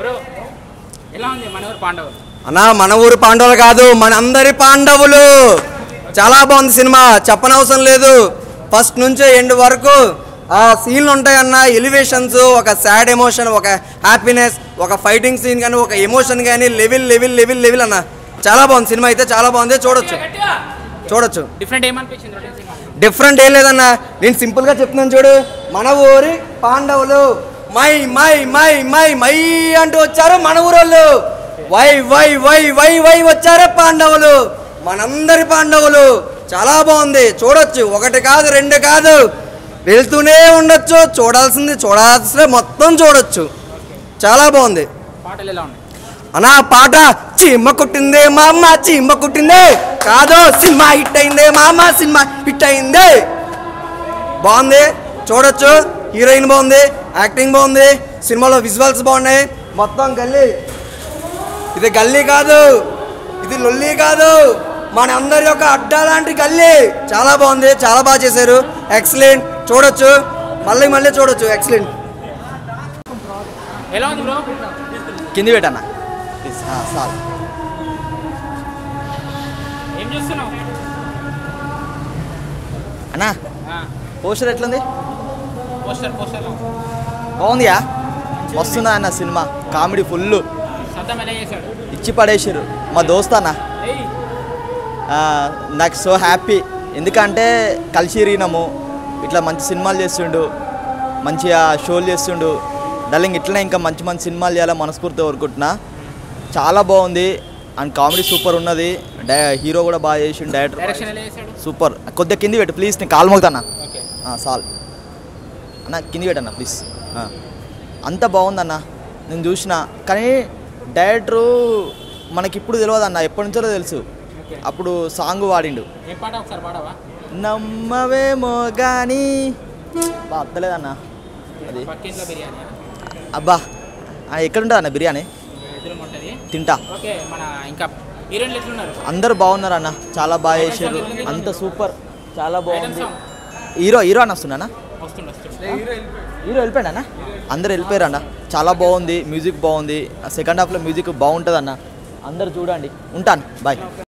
bro ఎలా ఉంది మనవరు పాండవులు అన్నా మన ఊరు పాండవులు కాదు మన అందరి పాండవులు చాలా బాగుంది సినిమా చెప్పనవసరం లేదు ఫస్ట్ నుంచే ఎండ్ వరకు ఆ సీన్లు ఉంటాయన్న ఎలివేషన్స్ ఒక సాడ్ ఎమోషన్ ఒక హ్యాపీనెస్ ఒక ఫైటింగ్ సీన్ కానీ ఒక ఎమోషన్ కానీ లెవెల్ లెవెల్ లెవెల్ లెవెల్ అన్న చాలా బాగుంది సినిమా అయితే చాలా బాగుంది చూడొచ్చు చూడొచ్చు డిఫరెంట్ ఏమనిపించింది రొటీన్ సినిమా డిఫరెంట్ ఏం లేదన్న నేను సింపుల్గా చెప్తున్నాను చూడు మన ఊరి పాండవులు మై మై మై మై మై అంటూ వచ్చారు మన ఊరోళ్ళు వై వై వై వై వై వచ్చారు పాండవులు మనందరి పాండవులు చాలా బాగుంది చూడొచ్చు ఒకటి కాదు రెండు కాదు వెళ్తూనే ఉండొచ్చు చూడాల్సింది చూడాల్సింది మొత్తం చూడొచ్చు చాలా బాగుంది పాటలు ఎలా ఉన్నాయి అనా పాట చీమ కుట్టిందే మా అమ్మ చీమ కుట్టిందే కాదు సినిమా హిట్ అయిందే మా అమ్మ సినిమా హిట్ అయిందే బాగుంది చూడొచ్చు హీరోయిన్ బాగుంది యాక్టింగ్ బాగుంది సినిమాలో విజువల్స్ బాగున్నాయి మొత్తం గల్లీ ఇది గల్లీ కాదు ఇది లొల్లి కాదు మన అందరి యొక్క అడ్డా లాంటి గల్లీ చాలా బాగుంది చాలా బాగా చేశారు ఎక్సలెంట్ చూడొచ్చు మళ్ళీ మళ్ళీ చూడొచ్చు ఎక్సలెంట్ ఎలా ఉంది బ్రో కింది పెట్టన్న చాలు ఏం చూస్తున్నావు అన్నా పోస్టర్ ఎట్లుంది పోస్టర్ పోస్టర్ బాగుందియా వస్తుందా అన్న సినిమా కామెడీ ఫుల్ సత్తం ఎలా చేశాడు ఇచ్చి పడేసిర్రు మా దోస్త్ అన్న ఏయ్ ఆ, నాకు సో హ్యాపీ ఎందుకంటే కలిసి ఇరిగినాము ఇట్లా మంచి సినిమాలు చేస్తుండు మంచిగా షోలు చేస్తుండు డల్లింగ్ ఇట్లనే ఇంకా మంచి మంచి సినిమాలు చేయాలని మనస్ఫూర్తిగా కోరుకుంటున్నా చాలా బాగుంది అండ్ కామెడీ సూపర్ ఉన్నది డై హీరో కూడా బాగా చేసిండు డైరెక్టర్ డైరెక్షన్ ఎలా చేశాడు సూపర్ కొద్దిగా కింది పెట్టు ప్లీజ్ నేను కాలు మోగుతానా ఓకే సాల్ అన్న కింది పెట్టన్న ప్లీజ్ అంత బాగుందన్న నేను చూసిన కానీ డైరెక్టరు మనకి ఇప్పుడు తెలియదు అన్న ఎప్పటి నుంచో తెలుసు ఓకే అప్పుడు సాంగ్ వాడిండు ఏ పాట ఒకసారి పాడవా నమ్మవేమో కానీ బా అత్తలేదన్న అది పక్కింట్లో బిర్యానీ అబ్బా ఆ, ఎక్కడుంటుంది అన్న బిర్యానీ ఎదురు ఉంటుంది తింటా ఓకే మన ఇంకా హీరోయిన్లు ఎట్లున్నారు అందరు బాగున్నారు అన్న చాలా బాగా చేశారు అంత సూపర్ చాలా ఐటమ్ బాగుంది సాంగ్ హీరో హీరో అని వస్తున్నా వస్తుండు వస్తుండు హీరో వెళ్ళిపోయాడు అన్న అందరు వెళ్ళిపోయారు అన్న చాలా బాగుంది మ్యూజిక్ బాగుంది సెకండ్ హాఫ్లో మ్యూజిక్ బాగుంటుంది అన్న అందరు చూడండి ఉంటాను బాయ్